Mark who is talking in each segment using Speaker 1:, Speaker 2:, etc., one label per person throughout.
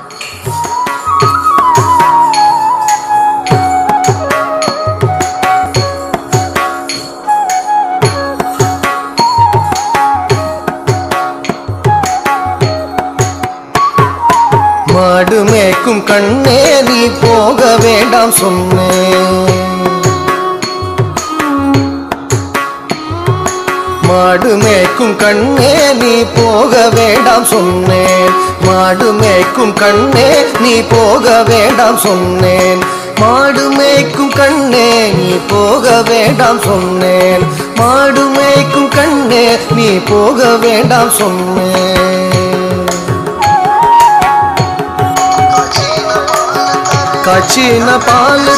Speaker 1: மாடு மேய்க்கும் கண்ணே நீ போக வேண்டாம் சொன்னேன் மாடு மேய்க்கும் கண்ணே நீ போக வேண்டாம் சொன்னேன் மாடு மேய்க்கும் கண்ணே நீ போக வேண்டாம் சொன்னேன் மாடு மேய்க்கும் கண்ணே நீ போக வேண்டாம் சொன்னேன் மாடு மேய்க்கும் கண்ணே நீ போக வேண்டாம் சொன்னேன் காய்ச்சின பால்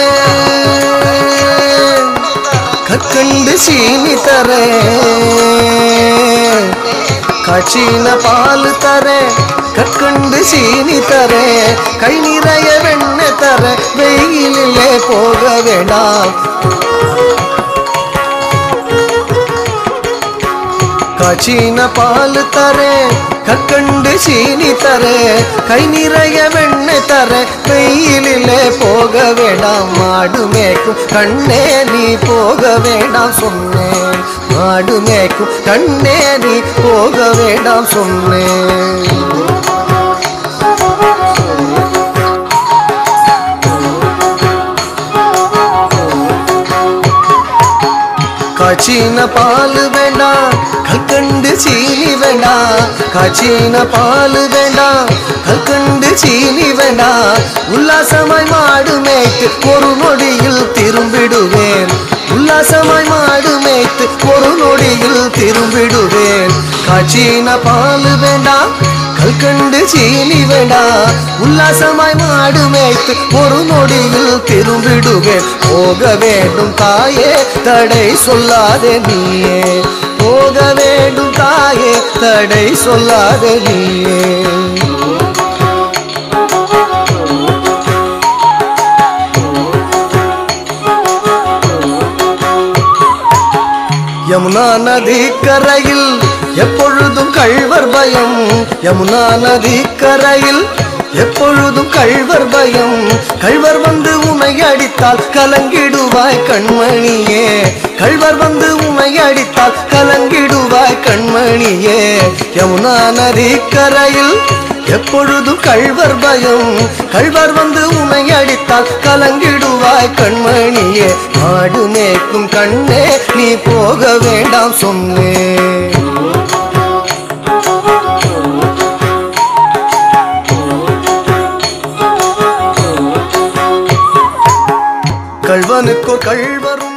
Speaker 1: தரேன் கற்கண்டு சீனி தரேன் காய்ச்சின பால் தரேன் கற்கண்டு சீனி தரேன் கை நிறைய வெண்ணெய் தர வெயிலிலே போக வேண்டாம் காய்ச்சின பால் தரேன் கற்கண்டு சீனி தரேன் கை நிறைய வெண்ணெய் தர வெயிலிலே போக வேண்டாம் மாடு மேய்க்கும் கண்ணே நீ போக வேண்டாம் சொன்னேன் மாடு மேய்க்கும் கண்ணே நீ போக வேண்டாம் சொன்னேன் காய்ச்சின பால் வேண்டாம் கற்கண்டு சீனி வேண்டாம் காய்ச்சின பால் வேண்டாம் கற்கண்டு சீனி வேண்டாம் உல்லாசமாய் மாடு மேய்த்து ஒரு நொடியில் திரும்பிடுவேன் உல்லாசமாய் மாடு மேய்த்து ஒரு நொடியில் திரும்பிடுவேன் காய்ச்சின பால் வேண்டாம் கல்கண்டு சீனி வேண்டாம் உல்லாசமாய் மாடு மேய்த்து ஒரு நொடியில் திரும்பிடுவேன் போக வேண்டும் தாயே தடை சொல்லாதே நீயே போக வேண்டும் தாயே தடை சொல்லாதே நீயே யமுனா நதி கரையில் எப்பொழுதும் கழ்வர் பயம் யமுனா நதி கரையில் எப்பொழுதும் கழ்வர் பயம் கழ்வர் வந்து உன்னை அடித்தால் கலங்கிடுவாய் கண்மணியே கழ்வர் வந்து உன்னை அடித்தால் கலங்கிடுவாய் கண்மணியே யமுனா நதி கரையில் எப்பொழுதும் கழ்வர் பயம் கழ்வர் வந்து உன்னை அடித்தால் கலங்கிடுவாய் கண்மணியே மாடு மேய்க்கும் கண்ணே நீ போக வேண்டாம் சொன்னே கழ்வனுக்கு கழ்வரும்